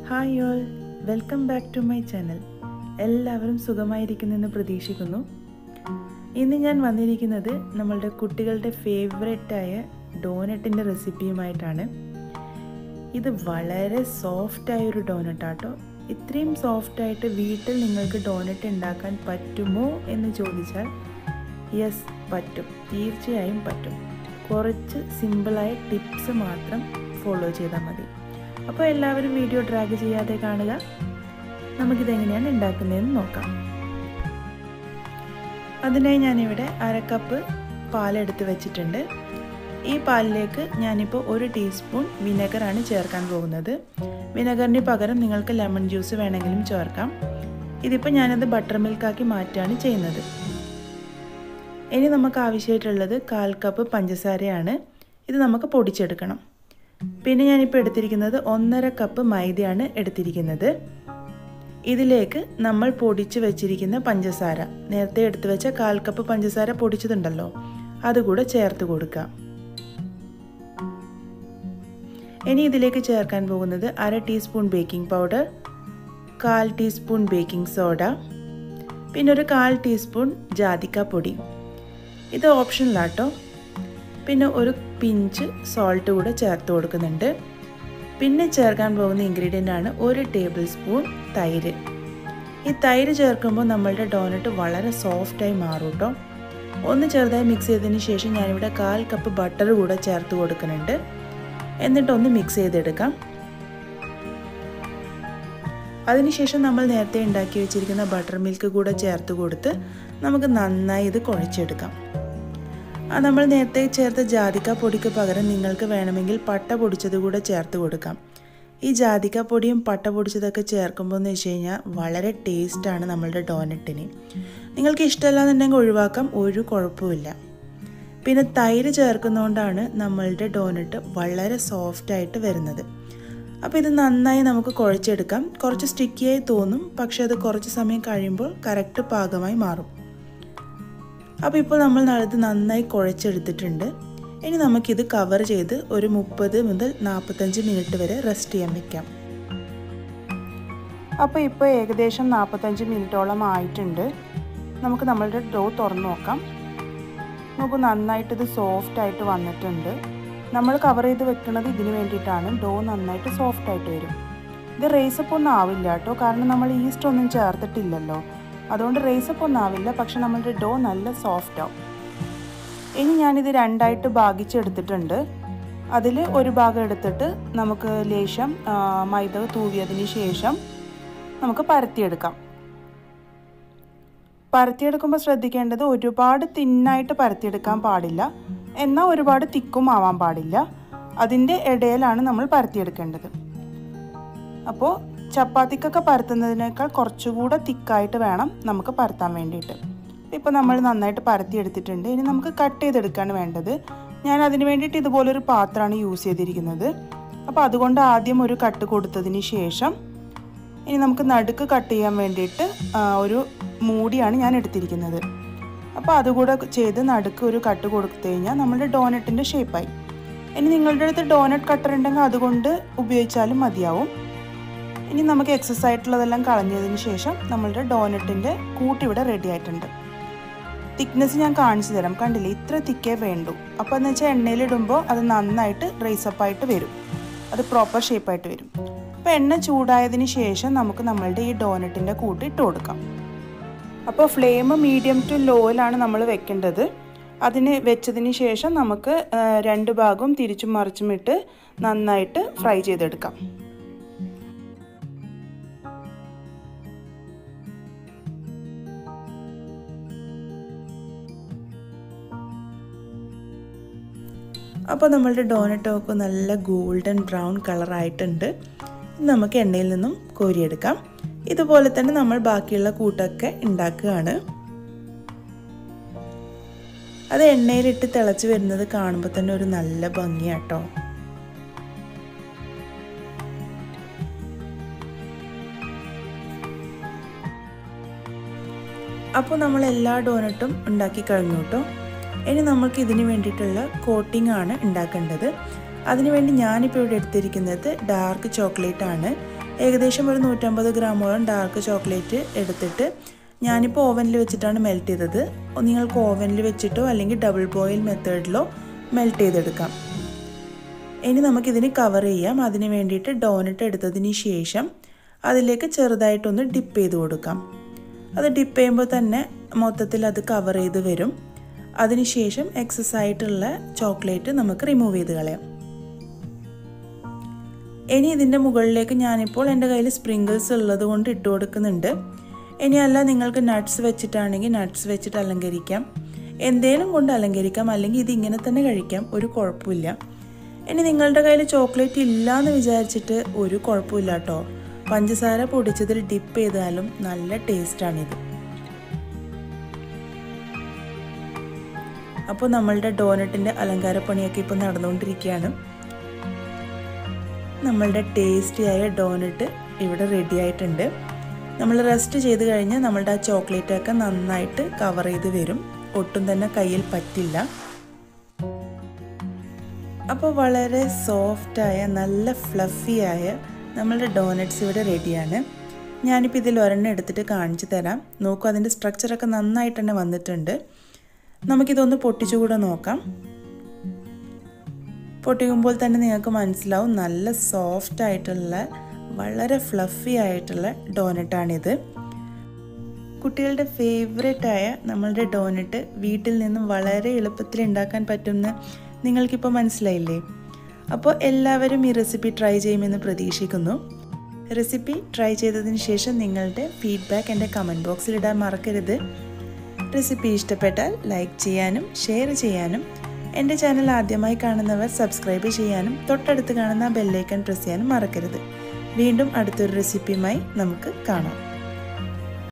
hi all welcome back to my channel എല്ലാവരും സുഖമായിരിക്കുന്നെന്ന് പ്രതീക്ഷിക്കുന്നു ഇന്ന് ഞാൻ വന്നിരിക്കുന്നത് നമ്മളുടെ കുട്ടികളുടെ ഫേവറേറ്റായ ഡോനറ്റിൻ്റെ റെസിപ്പിയുമായിട്ടാണ് ഇത് വളരെ സോഫ്റ്റായ ഒരു ഡോനറ്റാട്ടോ ഇത്രയും സോഫ്റ്റായിട്ട് വീട്ടിൽ നിങ്ങൾക്ക് ഡോനറ്റ് ഉണ്ടാക്കാൻ പറ്റുമോ എന്ന് ചോദിച്ചാൽ യെസ് പറ്റും തീർച്ചയായും പറ്റും കുറച്ച് സിമ്പിളായ ടിപ്സ് മാത്രം ഫോളോ ചെയ്താൽ മതി അപ്പോൾ എല്ലാവരും വീഡിയോ ഡ്രാഗ് ചെയ്യാതെ കാണുക നമുക്കിതെങ്ങനെയാണ് ഉണ്ടാക്കുന്നതെന്ന് നോക്കാം അതിനായി ഞാനിവിടെ അര കപ്പ് പാലെടുത്ത് വെച്ചിട്ടുണ്ട് ഈ പാലിലേക്ക് ഞാനിപ്പോൾ ഒരു ടീസ്പൂൺ വിനെഗറാണ് ചേർക്കാൻ പോകുന്നത് വിനെഗറിന് പകരം നിങ്ങൾക്ക് ലെമൺ ജ്യൂസ് വേണമെങ്കിലും ചേർക്കാം ഇതിപ്പോൾ ഞാനത് ബട്ടർ മിൽക്കാക്കി മാറ്റുകയാണ് ചെയ്യുന്നത് ഇനി നമുക്ക് ആവശ്യമായിട്ടുള്ളത് കാൽ കപ്പ് പഞ്ചസാരയാണ് ഇത് നമുക്ക് പൊടിച്ചെടുക്കണം പിന്നെ ഞാനിപ്പോൾ എടുത്തിരിക്കുന്നത് ഒന്നര കപ്പ് മൈദയാണ് എടുത്തിരിക്കുന്നത് ഇതിലേക്ക് നമ്മൾ പൊടിച്ച് വെച്ചിരിക്കുന്ന പഞ്ചസാര നേരത്തെ എടുത്തു വെച്ച കാൽ കപ്പ് പഞ്ചസാര പൊടിച്ചതുണ്ടല്ലോ അതുകൂടെ ചേർത്ത് കൊടുക്കാം ഇനി ഇതിലേക്ക് ചേർക്കാൻ പോകുന്നത് അര ടീസ്പൂൺ ബേക്കിംഗ് പൗഡർ കാൽ ടീസ്പൂൺ ബേക്കിംഗ് സോഡ പിന്നെ ഒരു കാൽ ടീസ്പൂൺ ജാതിക്ക പൊടി ഇത് ഓപ്ഷനിലാട്ടോ പിന്നെ ഒരു പിഞ്ച് സോൾട്ട് കൂടെ ചേർത്ത് കൊടുക്കുന്നുണ്ട് പിന്നെ ചേർക്കാൻ പോകുന്ന ഇൻഗ്രീഡിയൻ്റ് ആണ് ഒരു ടേബിൾ സ്പൂൺ തൈര് ഈ തൈര് ചേർക്കുമ്പോൾ നമ്മളുടെ ഡോനറ്റ് വളരെ സോഫ്റ്റായി മാറും കേട്ടോ ഒന്ന് ചെറുതായി മിക്സ് ചെയ്തതിന് ശേഷം ഞാനിവിടെ കാൽ കപ്പ് ബട്ടർ കൂടെ ചേർത്ത് കൊടുക്കുന്നുണ്ട് എന്നിട്ടൊന്ന് മിക്സ് ചെയ്തെടുക്കാം അതിനുശേഷം നമ്മൾ നേരത്തെ ഉണ്ടാക്കി വെച്ചിരിക്കുന്ന ബട്ടർ മിൽക്ക് കൂടെ ചേർത്ത് കൊടുത്ത് നമുക്ക് നന്നായി ഇത് കുഴച്ചെടുക്കാം ആ നമ്മൾ നേരത്തെ ചേർത്ത ജാതിക്ക പൊടിക്ക് പകരം നിങ്ങൾക്ക് വേണമെങ്കിൽ പട്ട പൊടിച്ചത് കൂടെ ചേർത്ത് കൊടുക്കാം ഈ ജാതിക്ക പൊടിയും പട്ട പൊടിച്ചതൊക്കെ ചേർക്കുമ്പോൾ എന്ന് വെച്ച് കഴിഞ്ഞാൽ വളരെ ടേസ്റ്റാണ് നമ്മളുടെ ഡോനറ്റിന് നിങ്ങൾക്ക് ഇഷ്ടമല്ലാന്നുണ്ടെങ്കിൽ ഒഴിവാക്കാം ഒരു കുഴപ്പമില്ല പിന്നെ തൈര് ചേർക്കുന്നതുകൊണ്ടാണ് നമ്മളുടെ ഡോനറ്റ് വളരെ സോഫ്റ്റായിട്ട് വരുന്നത് അപ്പോൾ ഇത് നന്നായി നമുക്ക് കുഴച്ചെടുക്കാം കുറച്ച് സ്റ്റിക്കിയായി തോന്നും പക്ഷെ അത് കുറച്ച് സമയം കഴിയുമ്പോൾ കറക്റ്റ് പാകമായി മാറും അപ്പോൾ ഇപ്പോൾ നമ്മൾ ഇത് നന്നായി കുഴച്ചെടുത്തിട്ടുണ്ട് ഇനി നമുക്കിത് കവർ ചെയ്ത് ഒരു മുപ്പത് മുതൽ നാൽപ്പത്തഞ്ച് മിനിറ്റ് വരെ റെസ്റ്റ് ചെയ്യാൻ വെക്കാം അപ്പോൾ ഇപ്പോൾ ഏകദേശം നാൽപ്പത്തഞ്ച് മിനിറ്റോളം ആയിട്ടുണ്ട് നമുക്ക് നമ്മളുടെ ഡോ തുറന്ന് നോക്കാം നമുക്ക് നന്നായിട്ട് ഇത് സോഫ്റ്റ് ആയിട്ട് വന്നിട്ടുണ്ട് നമ്മൾ കവർ ചെയ്ത് വെക്കുന്നത് ഇതിന് വേണ്ടിയിട്ടാണ് ഡോ നന്നായിട്ട് സോഫ്റ്റ് ആയിട്ട് വരും ഇത് റേസപ്പ് ഒന്നും ആവില്ല കേട്ടോ കാരണം നമ്മൾ ഈസ്റ്റ് ഒന്നും ചേർത്തിട്ടില്ലല്ലോ അതുകൊണ്ട് റേസപ്പ് ഒന്നും ആവില്ല പക്ഷെ നമ്മളുടെ ഡോ നല്ല സോഫ്റ്റ് ആവും ഇനി ഞാനിത് രണ്ടായിട്ട് ഭാഗിച്ചെടുത്തിട്ടുണ്ട് അതിൽ ഒരു ഭാഗം എടുത്തിട്ട് നമുക്ക് ലേശം മൈദ തൂവിയതിന് ശേഷം നമുക്ക് പരത്തിയെടുക്കാം പരത്തിയെടുക്കുമ്പോൾ ശ്രദ്ധിക്കേണ്ടത് ഒരുപാട് തിന്നായിട്ട് പരത്തിയെടുക്കാൻ പാടില്ല എന്നാൽ ഒരുപാട് തിക്കും ആവാൻ പാടില്ല അതിൻ്റെ ഇടയിലാണ് നമ്മൾ പരത്തിയെടുക്കേണ്ടത് അപ്പോൾ ചപ്പാത്തിക്കൊക്കെ പരത്തുന്നതിനേക്കാൾ കുറച്ചുകൂടെ തിക്കായിട്ട് വേണം നമുക്ക് പരത്താൻ വേണ്ടിയിട്ട് ഇപ്പോൾ നമ്മൾ നന്നായിട്ട് പരത്തി എടുത്തിട്ടുണ്ട് ഇനി നമുക്ക് കട്ട് ചെയ്തെടുക്കുകയാണ് വേണ്ടത് ഞാൻ അതിന് വേണ്ടിയിട്ട് ഇതുപോലൊരു പാത്രമാണ് യൂസ് ചെയ്തിരിക്കുന്നത് അപ്പോൾ അതുകൊണ്ട് ആദ്യം ഒരു കട്ട് കൊടുത്തതിന് ശേഷം ഇനി നമുക്ക് നടുക്ക് കട്ട് ചെയ്യാൻ വേണ്ടിയിട്ട് ഒരു മൂടിയാണ് ഞാൻ എടുത്തിരിക്കുന്നത് അപ്പോൾ അതുകൂടെ ചെയ്ത് നടുക്ക് ഒരു കട്ട് കൊടുത്തു കഴിഞ്ഞാൽ നമ്മുടെ ഡോനറ്റിൻ്റെ ഷേപ്പായി ഇനി നിങ്ങളുടെ അടുത്ത് ഡോനറ്റ് കട്ടർ ഉണ്ടെങ്കിൽ അതുകൊണ്ട് ഉപയോഗിച്ചാലും മതിയാവും ഇനി നമുക്ക് എക്സസ് ആയിട്ടുള്ളതെല്ലാം കളഞ്ഞതിന് ശേഷം നമ്മളുടെ ഡോനറ്റിൻ്റെ കൂട്ടിവിടെ റെഡി ആയിട്ടുണ്ട് തിക്നെസ് ഞാൻ കാണിച്ചു തരാം കണ്ടില്ലേ ഇത്ര തിക്കേ വേണ്ടു അപ്പോൾ എന്ന് വെച്ചാൽ എണ്ണയിലിടുമ്പോൾ അത് നന്നായിട്ട് റൈസപ്പായിട്ട് വരും അത് പ്രോപ്പർ ഷേപ്പായിട്ട് വരും അപ്പോൾ എണ്ണ ചൂടായതിന് ശേഷം നമുക്ക് നമ്മളുടെ ഈ ഡോനറ്റിൻ്റെ കൂട്ട് ഇട്ട് കൊടുക്കാം അപ്പോൾ ഫ്ലെയിം മീഡിയം ടു ലോയിലാണ് നമ്മൾ വെക്കേണ്ടത് അതിന് വെച്ചതിന് ശേഷം നമുക്ക് രണ്ട് ഭാഗവും തിരിച്ചും മറിച്ചും ഇട്ട് നന്നായിട്ട് ഫ്രൈ ചെയ്തെടുക്കാം അപ്പോൾ നമ്മളുടെ ഡോനറ്റൊക്കെ നല്ല ഗോൾഡൻ ബ്രൗൺ കളറായിട്ടുണ്ട് നമുക്ക് എണ്ണയിൽ നിന്നും കോരിയെടുക്കാം ഇതുപോലെ തന്നെ നമ്മൾ ബാക്കിയുള്ള കൂട്ടൊക്കെ ഉണ്ടാക്കുകയാണ് അത് എണ്ണയിലിട്ട് തിളച്ച് വരുന്നത് കാണുമ്പോൾ തന്നെ ഒരു നല്ല ഭംഗിയാട്ടോ അപ്പോൾ നമ്മൾ എല്ലാ ഡോനറ്റും ഉണ്ടാക്കി കഴിഞ്ഞു കേട്ടോ ഇനി നമുക്ക് ഇതിന് വേണ്ടിയിട്ടുള്ള കോട്ടിംഗ് ആണ് ഉണ്ടാക്കേണ്ടത് അതിനുവേണ്ടി ഞാനിപ്പോൾ ഇവിടെ എടുത്തിരിക്കുന്നത് ഡാർക്ക് ചോക്ലേറ്റ് ആണ് ഏകദേശം ഒരു നൂറ്റമ്പത് ഗ്രാമോളം ഡാർക്ക് ചോക്ലേറ്റ് എടുത്തിട്ട് ഞാനിപ്പോൾ ഓവനിൽ വെച്ചിട്ടാണ് മെൽറ്റ് ചെയ്തത് നിങ്ങൾക്ക് ഓവനിൽ വെച്ചിട്ടോ അല്ലെങ്കിൽ ഡബിൾ ബോയിൽ മെത്തേഡിലോ മെൽറ്റ് ചെയ്തെടുക്കാം ഇനി നമുക്കിതിന് കവർ ചെയ്യാം അതിന് വേണ്ടിയിട്ട് ഡോനറ്റ് എടുത്തതിന് ശേഷം അതിലേക്ക് ചെറുതായിട്ടൊന്ന് ഡിപ്പ് ചെയ്ത് കൊടുക്കാം അത് ഡിപ്പ് ചെയ്യുമ്പോൾ തന്നെ മൊത്തത്തിൽ അത് കവർ ചെയ്ത് വരും അതിനുശേഷം എക്സസ് ആയിട്ടുള്ള ചോക്ലേറ്റ് നമുക്ക് റിമൂവ് ചെയ്ത് കളയാം ഇനി ഇതിൻ്റെ മുകളിലേക്ക് ഞാനിപ്പോൾ എൻ്റെ കയ്യിൽ സ്പ്രിങ്കിൾസ് ഉള്ളത് കൊണ്ട് ഇട്ട് കൊടുക്കുന്നുണ്ട് ഇനിയല്ല നിങ്ങൾക്ക് നട്ട്സ് വെച്ചിട്ടാണെങ്കിൽ നട്ട്സ് വെച്ചിട്ട് അലങ്കരിക്കാം എന്തേലും കൊണ്ട് അലങ്കരിക്കാം അല്ലെങ്കിൽ ഇത് ഇങ്ങനെ തന്നെ കഴിക്കാം ഒരു കുഴപ്പമില്ല ഇനി നിങ്ങളുടെ കയ്യിൽ ചോക്ലേറ്റ് ഇല്ല എന്ന് വിചാരിച്ചിട്ട് ഒരു കുഴപ്പമില്ല കേട്ടോ പഞ്ചസാര പൊടിച്ചതിൽ ഡിപ്പ് ചെയ്താലും നല്ല ടേസ്റ്റാണിത് അപ്പോൾ നമ്മളുടെ ഡോനറ്റിൻ്റെ അലങ്കാരപ്പണിയൊക്കെ ഇപ്പോൾ നടന്നുകൊണ്ടിരിക്കുകയാണ് നമ്മളുടെ ടേസ്റ്റിയായ ഡോനറ്റ് ഇവിടെ റെഡി ആയിട്ടുണ്ട് നമ്മൾ റെസ്റ്റ് ചെയ്ത് കഴിഞ്ഞാൽ നമ്മളുടെ ആ ചോക്ലേറ്റൊക്കെ നന്നായിട്ട് കവർ ചെയ്ത് വരും ഒട്ടും തന്നെ കയ്യിൽ പറ്റില്ല അപ്പോൾ വളരെ സോഫ്റ്റായ നല്ല ഫ്ലഫിയായ നമ്മളുടെ ഡോനറ്റ്സ് ഇവിടെ റെഡിയാണ് ഞാനിപ്പോൾ ഇതിൽ ഒരെണ്ണം എടുത്തിട്ട് കാണിച്ചു തരാം നോക്കൂ അതിൻ്റെ സ്ട്രക്ചറൊക്കെ നന്നായിട്ട് തന്നെ വന്നിട്ടുണ്ട് നമുക്കിതൊന്ന് പൊട്ടിച്ചുകൂടെ നോക്കാം പൊട്ടിക്കുമ്പോൾ തന്നെ നിങ്ങൾക്ക് മനസ്സിലാവും നല്ല സോഫ്റ്റ് ആയിട്ടുള്ള വളരെ ഫ്ലഫി ആയിട്ടുള്ള ഡോനറ്റാണിത് കുട്ടികളുടെ ഫേവറേറ്റ് ആയ നമ്മളുടെ ഡോനറ്റ് വീട്ടിൽ നിന്നും വളരെ എളുപ്പത്തിൽ ഉണ്ടാക്കാൻ പറ്റുമെന്ന് നിങ്ങൾക്കിപ്പോൾ മനസ്സിലായില്ലേ അപ്പോൾ എല്ലാവരും ഈ റെസിപ്പി ട്രൈ ചെയ്യുമെന്ന് പ്രതീക്ഷിക്കുന്നു റെസിപ്പി ട്രൈ ചെയ്തതിന് ശേഷം നിങ്ങളുടെ ഫീഡ്ബാക്ക് എൻ്റെ കമൻറ്റ് ബോക്സിൽ ഇടാൻ മറക്കരുത് റെസിപ്പി ഇഷ്ടപ്പെട്ടാൽ ലൈക്ക് ചെയ്യാനും ഷെയർ ചെയ്യാനും എൻ്റെ ചാനൽ ആദ്യമായി കാണുന്നവർ സബ്സ്ക്രൈബ് ചെയ്യാനും തൊട്ടടുത്ത് കാണുന്ന ബെല്ലൈക്കൺ പ്രസ് ചെയ്യാനും മറക്കരുത് വീണ്ടും അടുത്തൊരു റെസിപ്പിയുമായി നമുക്ക് കാണാം